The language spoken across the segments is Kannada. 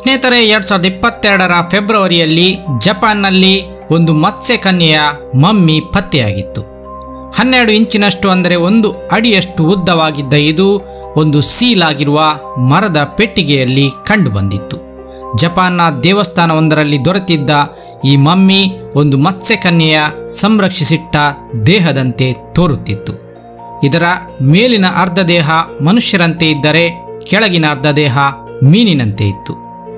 ಸ್ನೇಹಿತರೆ ಎರಡ್ ಸಾವಿರದ ಇಪ್ಪತ್ತೆರಡರ ಫೆಬ್ರವರಿಯಲ್ಲಿ ಜಪಾನ್ನಲ್ಲಿ ಒಂದು ಮತ್ಸ್ಯಕನ್ಯೆಯ ಮಮ್ಮಿ ಪತ್ತೆಯಾಗಿತ್ತು ಹನ್ನೆರಡು ಇಂಚಿನಷ್ಟು ಅಂದರೆ ಒಂದು ಅಡಿಯಷ್ಟು ಉದ್ದವಾಗಿದ್ದ ಇದು ಒಂದು ಸೀಲ್ ಆಗಿರುವ ಮರದ ಪೆಟ್ಟಿಗೆಯಲ್ಲಿ ಕಂಡುಬಂದಿತ್ತು ಜಪಾನ್ನ ದೇವಸ್ಥಾನವೊಂದರಲ್ಲಿ ದೊರೆತಿದ್ದ ಈ ಮಮ್ಮಿ ಒಂದು ಮತ್ಸ್ಯಕನ್ಯೆಯ ಸಂರಕ್ಷಿಸಿಟ್ಟ ದೇಹದಂತೆ ತೋರುತ್ತಿತ್ತು ಇದರ ಮೇಲಿನ ಅರ್ಧ ದೇಹ ಮನುಷ್ಯರಂತೆ ಇದ್ದರೆ ಕೆಳಗಿನ ಅರ್ಧ ದೇಹ ಮೀನಿನಂತೆ ಇತ್ತು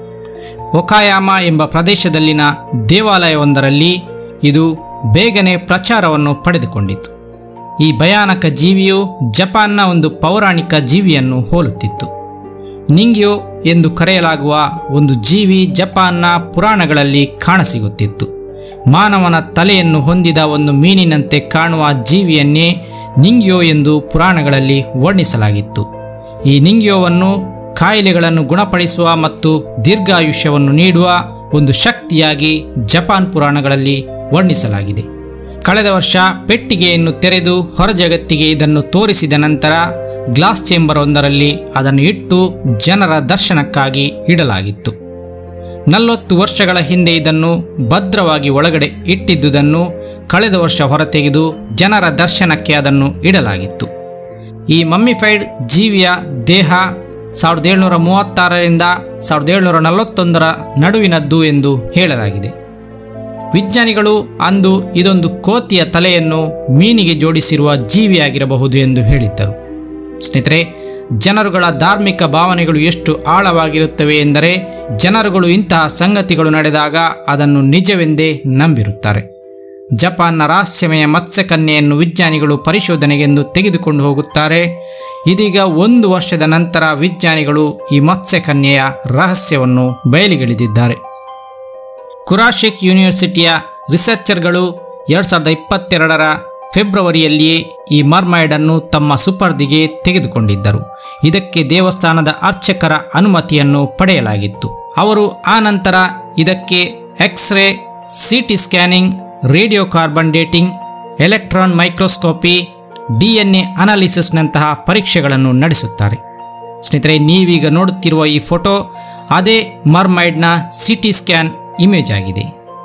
ಒಕಾಯಾಮ ಎಂಬ ಪ್ರದೇಶದಲ್ಲಿನ ದೇವಾಲಯವೊಂದರಲ್ಲಿ ಇದು ಬೇಗನೆ ಪ್ರಚಾರವನ್ನು ಪಡೆದುಕೊಂಡಿತು ಈ ಭಯಾನಕ ಜೀವಿಯು ಜಪಾನ್ನ ಒಂದು ಪೌರಾಣಿಕ ಜೀವಿಯನ್ನು ಹೋಲುತ್ತಿತ್ತು ನಿಂಗ್ಯೋ ಎಂದು ಕರೆಯಲಾಗುವ ಒಂದು ಜೀವಿ ಜಪಾನ್ನ ಪುರಾಣಗಳಲ್ಲಿ ಕಾಣಸಿಗುತ್ತಿತ್ತು ಮಾನವನ ತಲೆಯನ್ನು ಹೊಂದಿದ ಒಂದು ಮೀನಿನಂತೆ ಕಾಣುವ ಜೀವಿಯನ್ನೇ ನಿಂಗ್ಯೋ ಎಂದು ಪುರಾಣಗಳಲ್ಲಿ ವರ್ಣಿಸಲಾಗಿತ್ತು ಈ ನಿಂಗ್ಯೋವನ್ನು ಕಾಯಿಲೆಗಳನ್ನು ಗುಣಪಡಿಸುವ ಮತ್ತು ದೀರ್ಘಾಯುಷ್ಯವನ್ನು ನೀಡುವ ಒಂದು ಶಕ್ತಿಯಾಗಿ ಜಪಾನ್ ಪುರಾಣಗಳಲ್ಲಿ ವರ್ಣಿಸಲಾಗಿದೆ ಕಳೆದ ವರ್ಷ ಪೆಟ್ಟಿಗೆಯನ್ನು ತೆರೆದು ಹೊರಜಗತ್ತಿಗೆ ಇದನ್ನು ತೋರಿಸಿದ ನಂತರ ಗ್ಲಾಸ್ ಚೇಂಬರ್ ಒಂದರಲ್ಲಿ ಅದನ್ನು ಇಟ್ಟು ಜನರ ದರ್ಶನಕ್ಕಾಗಿ ಇಡಲಾಗಿತ್ತು ನಲವತ್ತು ವರ್ಷಗಳ ಹಿಂದೆ ಇದನ್ನು ಭದ್ರವಾಗಿ ಒಳಗಡೆ ಇಟ್ಟಿದ್ದುದನ್ನು ಕಳೆದ ವರ್ಷ ಹೊರತೆಗೆದು ಜನರ ದರ್ಶನಕ್ಕೆ ಅದನ್ನು ಇಡಲಾಗಿತ್ತು ಈ ಮಮ್ಮಿಫೈಡ್ ಜೀವಿಯ ದೇಹ ಸಾವಿರದ ಏಳ್ನೂರ ಮೂವತ್ತಾರರಿಂದ ಸಾವಿರದ ಏಳ್ನೂರ ನಲವತ್ತೊಂದರ ನಡುವಿನದ್ದು ಎಂದು ಹೇಳಲಾಗಿದೆ ವಿಜ್ಞಾನಿಗಳು ಅಂದು ಇದೊಂದು ಕೋತಿಯ ತಲೆಯನ್ನು ಮೀನಿಗೆ ಜೋಡಿಸಿರುವ ಜೀವಿಯಾಗಿರಬಹುದು ಎಂದು ಹೇಳಿದ್ದರು ಸ್ನೇಹಿತರೆ ಜನರುಗಳ ಧಾರ್ಮಿಕ ಭಾವನೆಗಳು ಎಷ್ಟು ಆಳವಾಗಿರುತ್ತವೆ ಎಂದರೆ ಜನರುಗಳು ಇಂತಹ ಸಂಗತಿಗಳು ನಡೆದಾಗ ಅದನ್ನು ನಿಜವೆಂದೇ ನಂಬಿರುತ್ತಾರೆ ಜಪಾನ್ನ ರಹಸ್ಯಮಯ ಮತ್ಸ್ಯಕನ್ಯೆಯನ್ನು ವಿಜ್ಞಾನಿಗಳು ಪರಿಶೋಧನೆಗೆಂದು ತೆಗೆದುಕೊಂಡು ಹೋಗುತ್ತಾರೆ ಇದೀಗ ಒಂದು ವರ್ಷದ ನಂತರ ವಿಜ್ಞಾನಿಗಳು ಈ ಮತ್ಸ್ಯಕನ್ಯೆಯ ರಹಸ್ಯವನ್ನು ಬಯಲಿಗೆಳೆದಿದ್ದಾರೆ ಕುರಾಶಿಕ್ ಯೂನಿವರ್ಸಿಟಿಯ ರಿಸರ್ಚರ್ಗಳು ಎರಡು ಸಾವಿರದ ಇಪ್ಪತ್ತೆರಡರ ಫೆಬ್ರವರಿಯಲ್ಲಿಯೇ ಈ ಮರ್ಮೈಡ್ ಅನ್ನು ತಮ್ಮ ಸುಪರ್ದಿಗೆ ತೆಗೆದುಕೊಂಡಿದ್ದರು ಇದಕ್ಕೆ ದೇವಸ್ಥಾನದ ಅರ್ಚಕರ ಅನುಮತಿಯನ್ನು ಪಡೆಯಲಾಗಿತ್ತು ಅವರು ಆ ನಂತರ ಇದಕ್ಕೆ x ray CT scanning radio carbon dating electron microscopy DNA ಅನಾಲಿಸಿಸ್ನಂತಹ ಪರೀಕ್ಷೆಗಳನ್ನು ನಡೆಸುತ್ತಾರೆ ಸ್ನೇಹಿತರೆ ನೀವೀಗ ನೋಡುತ್ತಿರುವ ಈ ಫೋಟೋ ಅದೇ ಮರ್ಮೈಡ್ನ ಸಿಟಿ ಸ್ಕ್ಯಾನ್ ಇಮೇಜ್ ಆಗಿದೆ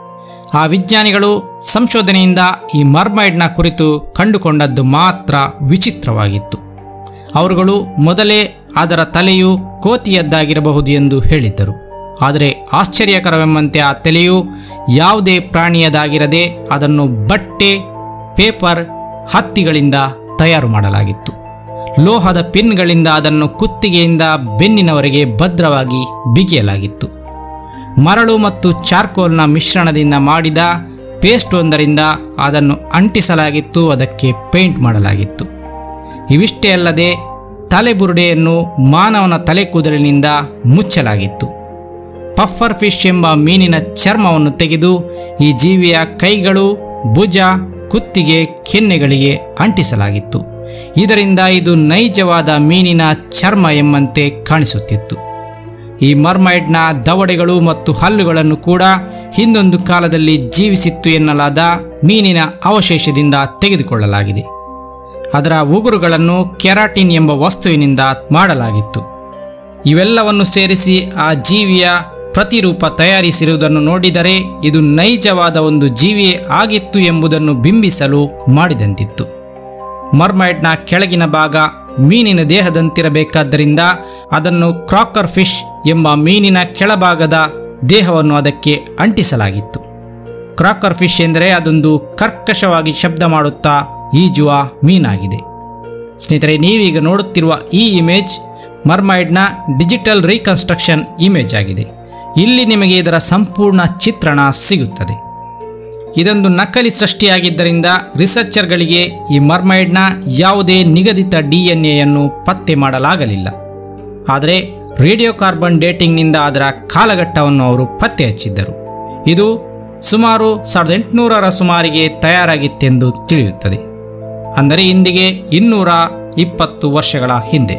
ಆ ವಿಜ್ಞಾನಿಗಳು ಸಂಶೋಧನೆಯಿಂದ ಈ ಮರ್ಮೈಡ್ನ ಕುರಿತು ಕಂಡುಕೊಂಡದ್ದು ಮಾತ್ರ ವಿಚಿತ್ರವಾಗಿತ್ತು ಅವರುಗಳು ಮೊದಲೇ ಅದರ ತಲೆಯು ಕೋತಿಯದ್ದಾಗಿರಬಹುದು ಎಂದು ಹೇಳಿದ್ದರು ಆದರೆ ಆಶ್ಚರ್ಯಕರವೆಂಬಂತೆ ಆ ತಲೆಯು ಯಾವುದೇ ಪ್ರಾಣಿಯದಾಗಿರದೆ ಅದನ್ನು ಬಟ್ಟೆ ಪೇಪರ್ ಹತ್ತಿಗಳಿಂದ ತಯಾರು ಮಾಡಲಾಗಿತ್ತು ಲೋಹದ ಪಿನ್ಗಳಿಂದ ಅದನ್ನು ಕುತ್ತಿಗೆಯಿಂದ ಬೆನ್ನಿನವರೆಗೆ ಭದ್ರವಾಗಿ ಬಿಗಿಯಲಾಗಿತ್ತು ಮರಳು ಮತ್ತು ಚಾರ್ಕೋಲ್ನ ಮಿಶ್ರಣದಿಂದ ಮಾಡಿದ ಪೇಸ್ಟ್ ಒಂದರಿಂದ ಅದನ್ನು ಅಂಟಿಸಲಾಗಿತ್ತು ಅದಕ್ಕೆ ಪೇಂಟ್ ಮಾಡಲಾಗಿತ್ತು ಇವಿಷ್ಟೇ ಅಲ್ಲದೆ ತಲೆಬುರುಡೆಯನ್ನು ಮಾನವನ ತಲೆ ಕೂದಲಿನಿಂದ ಮುಚ್ಚಲಾಗಿತ್ತು ಪಫರ್ ಫಿಶ್ ಎಂಬ ಮೀನಿನ ಚರ್ಮವನ್ನು ತೆಗೆದು ಈ ಜೀವಿಯ ಕೈಗಳು ಭುಜ ಕುತ್ತಿಗೆ ಕೆನ್ನೆಗಳಿಗೆ ಅಂಟಿಸಲಾಗಿತ್ತು ಇದರಿಂದ ಇದು ನೈಜವಾದ ಮೀನಿನ ಚರ್ಮ ಎಂಬಂತೆ ಕಾಣಿಸುತ್ತಿತ್ತು ಈ ಮರ್ಮೈಡ್ನ ದವಡೆಗಳು ಮತ್ತು ಹಲ್ಲುಗಳನ್ನು ಕೂಡ ಹಿಂದೊಂದು ಕಾಲದಲ್ಲಿ ಜೀವಿಸಿತ್ತು ಎನ್ನಲಾದ ಮೀನಿನ ಅವಶೇಷದಿಂದ ತೆಗೆದುಕೊಳ್ಳಲಾಗಿದೆ ಅದರ ಉಗುರುಗಳನ್ನು ಕೆರಾಟಿನ್ ಎಂಬ ವಸ್ತುವಿನಿಂದ ಮಾಡಲಾಗಿತ್ತು ಇವೆಲ್ಲವನ್ನು ಸೇರಿಸಿ ಆ ಜೀವಿಯ ಪ್ರತಿರೂಪ ತಯಾರಿಸಿರುವುದನ್ನು ನೋಡಿದರೆ ಇದು ನೈಜವಾದ ಒಂದು ಜೀವಿಯೇ ಆಗಿತ್ತು ಎಂಬುದನ್ನು ಬಿಂಬಿಸಲು ಮಾಡಿದಂತಿತ್ತು ಮರ್ಮೈಡ್ನ ಕೆಳಗಿನ ಭಾಗ ಮೀನಿನ ದೇಹದಂತಿರಬೇಕಾದ್ದರಿಂದ ಅದನ್ನು ಕ್ರಾಕರ್ ಫಿಶ್ ಎಂಬ ಮೀನಿನ ಕೆಳಭಾಗದ ದೇಹವನ್ನು ಅದಕ್ಕೆ ಅಂಟಿಸಲಾಗಿತ್ತು ಕ್ರಾಕರ್ ಫಿಶ್ ಎಂದರೆ ಅದೊಂದು ಕರ್ಕಶವಾಗಿ ಶಬ್ದ ಮಾಡುತ್ತಾ ಈಜುವ ಮೀನಾಗಿದೆ ಸ್ನೇಹಿತರೆ ನೀವೀಗ ನೋಡುತ್ತಿರುವ ಈ ಇಮೇಜ್ ಮರ್ಮೈಡ್ನ ಡಿಜಿಟಲ್ ರೀಕನ್ಸ್ಟ್ರಕ್ಷನ್ ಇಮೇಜ್ ಆಗಿದೆ ಇಲ್ಲಿ ನಿಮಗೆ ಇದರ ಸಂಪೂರ್ಣ ಚಿತ್ರಣ ಸಿಗುತ್ತದೆ ಇದೊಂದು ನಕಲಿ ಸೃಷ್ಟಿಯಾಗಿದ್ದರಿಂದ ರಿಸರ್ಚರ್ಗಳಿಗೆ ಈ ಮರ್ಮೈಡ್ನ ಯಾವುದೇ ನಿಗದಿತ ಡಿ ಎನ್ ಎಯನ್ನು ಪತ್ತೆ ಮಾಡಲಾಗಲಿಲ್ಲ ಆದರೆ ರೇಡಿಯೋ ಕಾರ್ಬನ್ ಡೇಟಿಂಗ್ನಿಂದ ಅದರ ಕಾಲಘಟ್ಟವನ್ನು ಅವರು ಪತ್ತೆ ಹಚ್ಚಿದ್ದರು ಇದು ಸುಮಾರು ಸಾವಿರದ ಎಂಟುನೂರರ ಸುಮಾರಿಗೆ ತಯಾರಾಗಿತ್ತೆಂದು ತಿಳಿಯುತ್ತದೆ ಅಂದರೆ ಇಂದಿಗೆ ಇನ್ನೂರ ಇಪ್ಪತ್ತು ವರ್ಷಗಳ ಹಿಂದೆ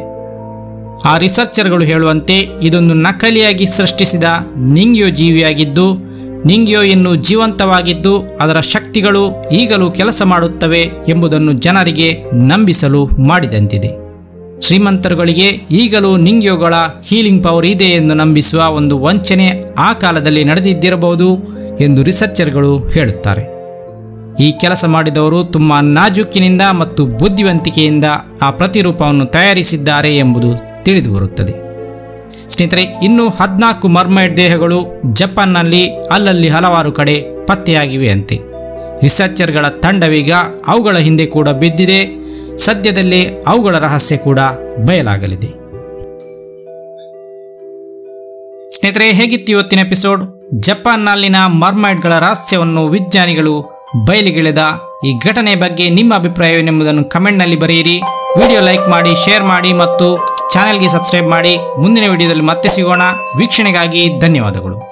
ಆ ರಿಸರ್ಚರ್ಗಳು ಹೇಳುವಂತೆ ಇದೊಂದು ನಕಲಿಯಾಗಿ ಸೃಷ್ಟಿಸಿದ ನಿಂಗ್ಯೋ ಜೀವಿಯಾಗಿದ್ದು ನಿಂಗ್ಯೋ ಇನ್ನು ಜೀವಂತವಾಗಿದ್ದು ಅದರ ಶಕ್ತಿಗಳು ಈಗಲೂ ಕೆಲಸ ಮಾಡುತ್ತವೆ ಎಂಬುದನ್ನು ಜನರಿಗೆ ನಂಬಿಸಲು ಮಾಡಿದಂತಿದೆ ಶ್ರೀಮಂತರುಗಳಿಗೆ ಈಗಲೂ ನಿಂಗ್ಯೋಗಳ ಹೀಲಿಂಗ್ ಪವರ್ ಇದೆ ಎಂದು ನಂಬಿಸುವ ಒಂದು ವಂಚನೆ ಆ ಕಾಲದಲ್ಲಿ ನಡೆದಿದ್ದಿರಬಹುದು ಎಂದು ರಿಸರ್ಚರ್ಗಳು ಹೇಳುತ್ತಾರೆ ಈ ಕೆಲಸ ಮಾಡಿದವರು ತುಂಬ ನಾಜೂಕಿನಿಂದ ಮತ್ತು ಬುದ್ಧಿವಂತಿಕೆಯಿಂದ ಆ ಪ್ರತಿರೂಪವನ್ನು ತಯಾರಿಸಿದ್ದಾರೆ ಎಂಬುದು ತಿಳಿದು ಬರುತ್ತದೆ ಸ್ನೇಹಿತರೆ ಇನ್ನೂ ಹದಿನಾಲ್ಕು ಮರ್ಮೈಡ್ ದೇಹಗಳು ಜಪಾನ್ನಲ್ಲಿ ಅಲ್ಲಲ್ಲಿ ಹಲವಾರು ಕಡೆ ಪತ್ತೆಯಾಗಿವೆ ಅಂತೆ ರಿಸರ್ಚರ್ಗಳ ತಂಡವೀಗ ಅವುಗಳ ಹಿಂದೆ ಕೂಡ ಬಿದ್ದಿದೆ ಸದ್ಯದಲ್ಲೇ ಅವುಗಳ ರಹಸ್ಯ ಕೂಡ ಬಯಲಾಗಲಿದೆ ಸ್ನೇಹಿತರೆ ಹೇಗಿತ್ತು ಇವತ್ತಿನ ಎಪಿಸೋಡ್ ಜಪಾನ್ನಲ್ಲಿನ ಮರ್ಮೈಡ್ಗಳ ರಹಸ್ಯವನ್ನು ವಿಜ್ಞಾನಿಗಳು ಬಯಲಿಗೆಳೆದ ಈ ಘಟನೆ ಬಗ್ಗೆ ನಿಮ್ಮ ಅಭಿಪ್ರಾಯವೇನೆಂಬುದನ್ನು ಕಮೆಂಟ್ನಲ್ಲಿ ಬರೆಯಿರಿ ವಿಡಿಯೋ ಲೈಕ್ ಮಾಡಿ ಶೇರ್ ಮಾಡಿ ಮತ್ತು ಚಾನೆಲ್ಗೆ ಸಬ್ಸ್ಕ್ರೈಬ್ ಮಾಡಿ ಮುಂದಿನ ವಿಡಿಯೋದಲ್ಲಿ ಮತ್ತೆ ಸಿಗೋಣ ವೀಕ್ಷಣೆಗಾಗಿ ಧನ್ಯವಾದಗಳು